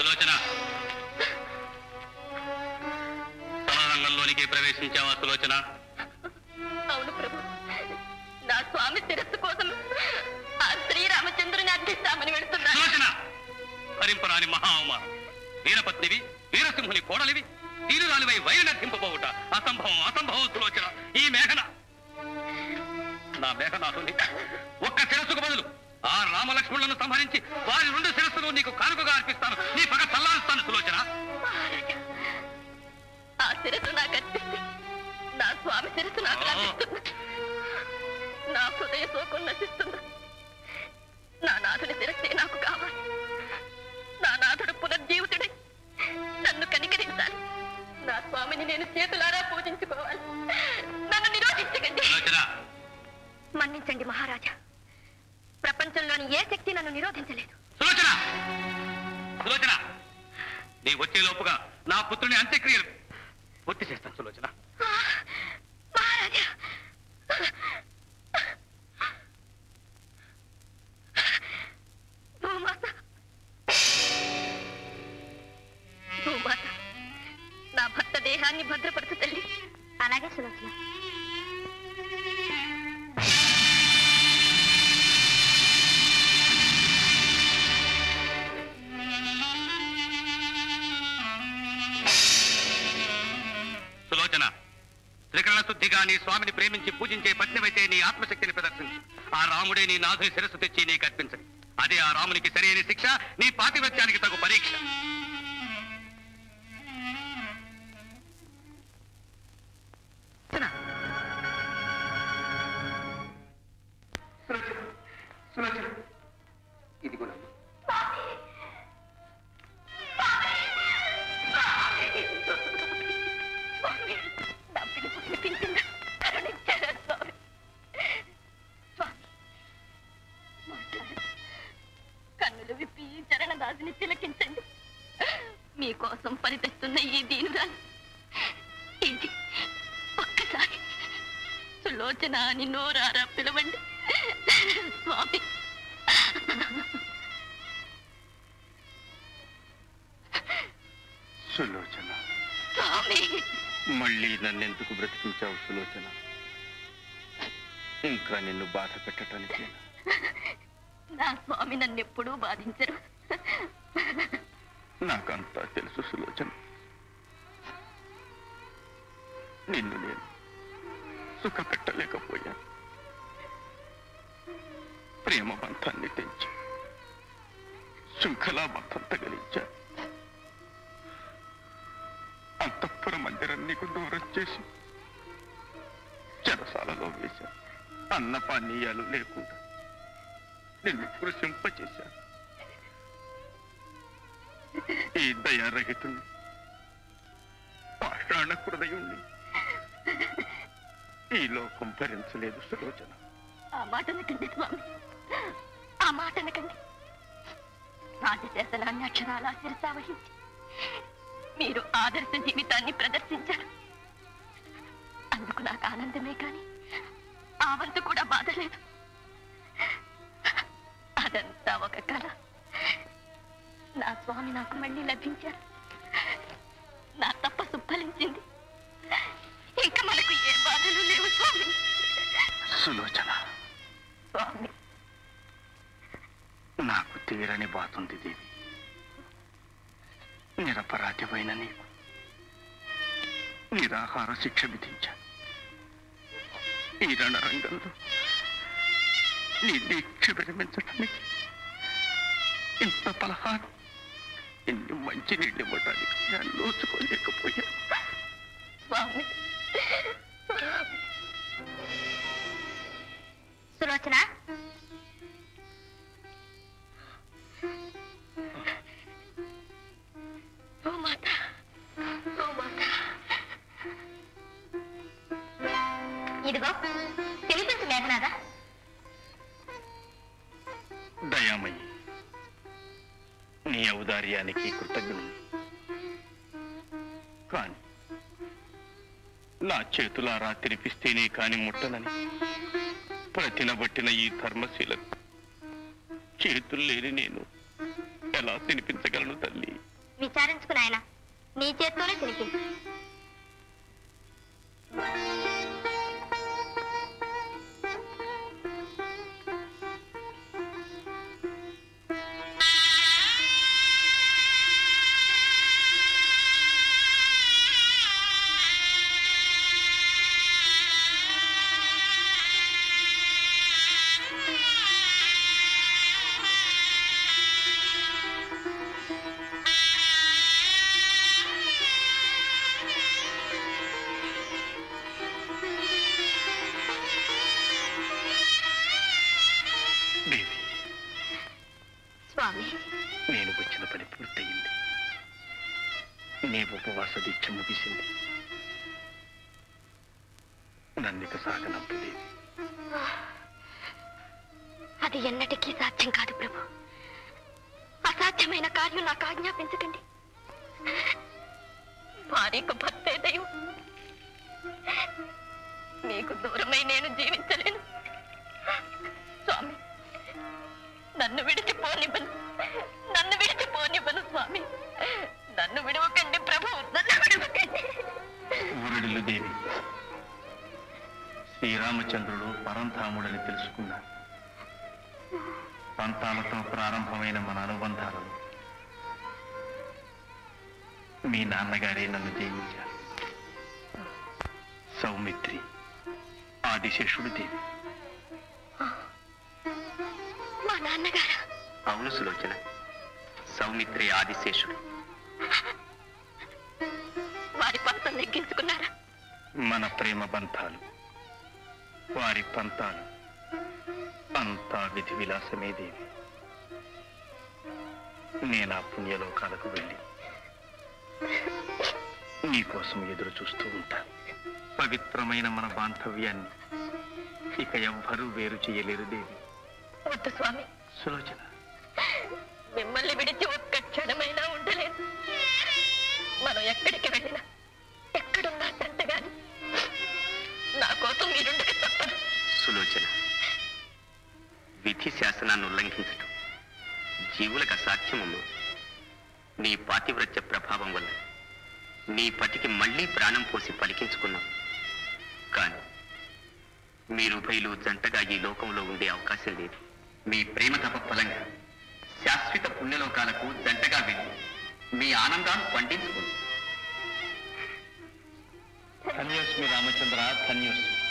సులోచన సమరంగంలోనికి ప్రవేశించావా సులోచన అవును ప్రభు నా స్వామి శిరస్సు కోసం ఆ శ్రీరామచంద్రుని అర్థిస్తామని వెళ్తున్నాను సులోచన హరింపరాని మహా అవమానం వీరపత్నివి వీరసింహుని కోడలివి తీరురాలివై వైరనర్థింపబోవుట అసంభవం అసంభవం సులోచన ఈ మేఘన నా మేఘనాథుని ఒక్క శిరస్సుకు బదులు ఆ రామలక్ష్మణులను సంహరించి వారి రెండు శిరస్సులు నీకు కానుకగా అర్పిస్తాను నీ పగ చల్లారుస్తాను సులోచన ఆ శిరస్సు నాకు అర్పిస్తే నా స్వామి శిరస్సు నాకు లభిస్తుంది నా హృదయ శోకం నశిస్తుంది నా నాథుని శిరస్సే నాకు కావాలి నా నాథుడు పునర్జీవితుడై నన్ను కనికరించాలి నా స్వామిని నేను చేతులారా పూజించుకోవాలి నన్ను నిరోధించకండి సులోచన మన్నించండి మహారాజా ప్రపంచంలోని ఏ శక్తి నన్ను నిరోధించలేదు సులోచన సులోచన నీ వచ్చే లోపుగా నా పుత్రుని అంత్యక్రియలు పూర్తి చేస్తాను సులోచన మహారాజా భూమాత భూమాత నా భర్త దేహాన్ని భద్రపరచు తల్లి అలాగే సులోచన సులోచన త్రికరణ శుద్ధిగా నీ స్వామిని ప్రేమించి పూజించే పద్యమైతే నీ ఆత్మశక్తిని ప్రదర్శించు ఆ రాముడే నీ నాథుని శిరస్సు తెచ్చి నీకు అర్పించని అదే ఆ రామునికి సరైన శిక్ష నీ పాతివత్యానికి తగు పరీక్ష సులోచన ఇదిగో స్వామి నా పిలుపు వినిపించిందా కరుణించారా స్వామి స్వామి మాట్లాడు. కన్నులు విప్పి ఈ చరణదాసిని తిలకించండి మీకోసం పరితెస్తున్న ఈ దీనురాలు ఇది ఒక్కసారి సులోచన అని నోరారా పిలవండి స్వామి సులోచన స్వామి మళ్ళీ నన్నెందుకు బ్రతికించావు సులోచన ఇంకా నిన్ను బాధ పెట్టడానికి నా స్వామి నన్ను ఎప్పుడూ బాధించరు నాకంతా తెలుసు సులోచన నిన్ను నేను సుఖ పెట్టలేకపోయాను ప్రేమ బంధాన్ని తెంచి శృంఖలా బంధం తగిలించా అంతఃపుర మందిరం నీకు దూరం చేసి చెరసాలలో వేశా అన్న పానీయాలు లేకుండా నిన్ను కృషింపచేశాను ఈ దయారహితుణ్ణి పాషాణ హృదయుణ్ణి ఈ లోకం భరించలేదు సులోచన ఆ మాట అనకండి స్వామి ఆ మాట అనకండి రాజశాసనాన్ని అక్షరాలా శిరసావహించి మీరు ఆదర్శ జీవితాన్ని ప్రదర్శించారు అందుకు నాకు ఆనందమే కానీ ఆ వంతు కూడా బాధ లేదు అదంతా ఒక కళ నా స్వామి నాకు మళ్ళీ లభించారు నా తపస్సు ఫలించింది ఇంకా మనకు ఏ బాధలు లేవు స్వామి సులోచన స్వామి నాకు తీరని బాతుంది దేవి నిరపరాధివైన నీకు నిరాహార శిక్ష విధించాను ఈ రణరంగంలో నీ దీక్ష విరమించడానికి ఇంత పలహారం ఎన్ని మంచి నీళ్ళు ఇవ్వడానికి నేను నోచుకోలేకపోయాను స్వామి సులోచన గోమాత గోమాత ఇదిగో తెలిపించు మేఘనాథ దయామయ్యి నీ ఔదార్యానికి కృతజ్ఞుని కాని నా చేతులారా తినిపిస్తేనే కాని ముట్టనని ప్రతినబట్టిన ఈ ధర్మశీలకు చేతులు లేని నేను ఎలా తినిపించగలను తల్లి విచారించుకుని ఆయన నీ చేత్తోనే తినిపించు దేవి స్వామి నేను వచ్చిన పని పూర్తయింది నీ ఉపవాస దీక్ష ముగిసింది నన్నిక సాగనంపు దేవి అది ఎన్నటికీ సాధ్యం కాదు ప్రభు అసాధ్యమైన కార్యం నాకు ఆజ్ఞాపించకండి భార్యకు భర్తే దైవం మీకు దూరమై నేను జీవించలేను స్వామి నన్ను విడిచిపోనివ్వను నన్ను విడిచిపోనివ్వను స్వామి నన్ను విడవకండి ప్రభు నన్ను విడవకండి ఊరడిల్లు దేవి శ్రీరామచంద్రుడు పరంధాముడని తెలుసుకున్నాను పంతాలతో ప్రారంభమైన మన అనుబంధాలను మీ నాన్నగారే నన్ను జయించారు సౌమిత్రి ఆదిశేషుడు దేవి మా నాన్నగారా అవును సులోచన సౌమిత్రి ఆదిశేషుడు వారి పంతం నెగ్గించుకున్నారా మన ప్రేమ బంధాలు వారి పంతాలు అంతా విధి విలాసమే దేవి నేను ఆ పుణ్యలోకాలకు వెళ్ళి నీకోసం ఎదురు చూస్తూ ఉంటాను పవిత్రమైన మన బాంధవ్యాన్ని ఇక ఎవ్వరూ వేరు చేయలేరు దేవి వద్దు స్వామి సులోచన మిమ్మల్ని విడిచి ఒక్క క్షణమైనా ఉండలేదు మనం ఎక్కడికి వెళ్ళినా ఎక్కడున్నా తంటగాని నా కోసం మీరుండక తప్పదు సులోచన విధి శాసనాన్ని ఉల్లంఘించటం జీవులకు అసాధ్యమమ్మా నీ పాతివ్రత్య ప్రభావం వల్ల నీ పతికి మళ్ళీ ప్రాణం పోసి పలికించుకున్నావు కానీ మీరుభయులు జంటగా ఈ లోకంలో ఉండే అవకాశం లేదు మీ ప్రేమ తప ఫలంగా శాశ్వత పుణ్యలోకాలకు జంటగా వెళ్ళి మీ ఆనందాన్ని పండించుకుంది ధన్యోస్మి రామచంద్ర ధన్యోస్మి